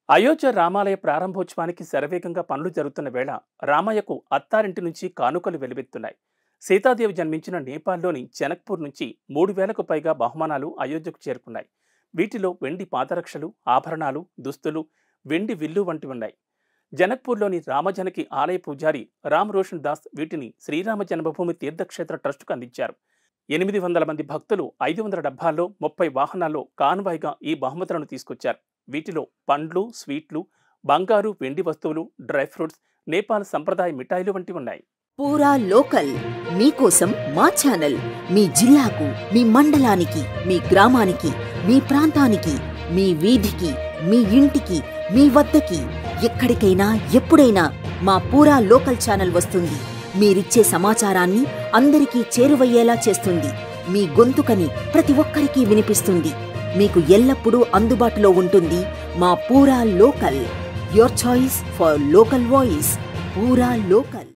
అయోధ్య రామాలయ ప్రారంభోత్సవానికి శరవేగంగా పనులు జరుగుతున్న వేళ రామయ్యకు అత్తారింటి నుంచి కానుకలు వెలువెత్తున్నాయి సీతాదేవి జన్మించిన నేపాల్లోని జనక్పూర్ నుంచి మూడు వేలకు పైగా బహుమానాలు అయోధ్యకు చేరుకున్నాయి వీటిలో వెండి పాదరక్షలు ఆభరణాలు దుస్తులు వెండి విల్లు వంటివి ఉన్నాయి జనక్పూర్లోని రామజనకి ఆలయ పూజారి రామ్ రోషన్ దాస్ వీటిని శ్రీరామ జన్మభూమి తీర్థక్షేత్ర ట్రస్టుకు అందించారు ఎనిమిది వందల మంది భక్తులు ఐదు వందల డబ్బాల్లో ముప్పై వాహనాల్లో కాన్వాయ్గా ఈ బహుమతులను తీసుకొచ్చారు వీటిలో పండ్లు స్వీట్లు బంగారు వెండి వస్తువులు డ్రై ఫ్రూట్స్ నేపాల్ సంప్రదాయ మిఠాయిలు వంటివి ఉన్నాయి పూరా లోకల్ మీకోసం మా ఛానల్ మీ జిల్లాకు మీ మండలానికి మీ గ్రామానికి మీ ప్రాంతానికి మీ వీధికి మీ ఇంటికి మీ వద్దకి ఎక్కడికైనా ఎప్పుడైనా మా పూరా లోకల్ ఛానల్ వస్తుంది మీరిచ్చే సమాచారాన్ని అందరికీ చేరువయ్యేలా చేస్తుంది మీ గొంతుకని ప్రతి ఒక్కరికి వినిపిస్తుంది మీకు ఎల్లప్పుడూ అందుబాటులో ఉంటుంది మా పూరా local your choice for local voice పూరా లోకల్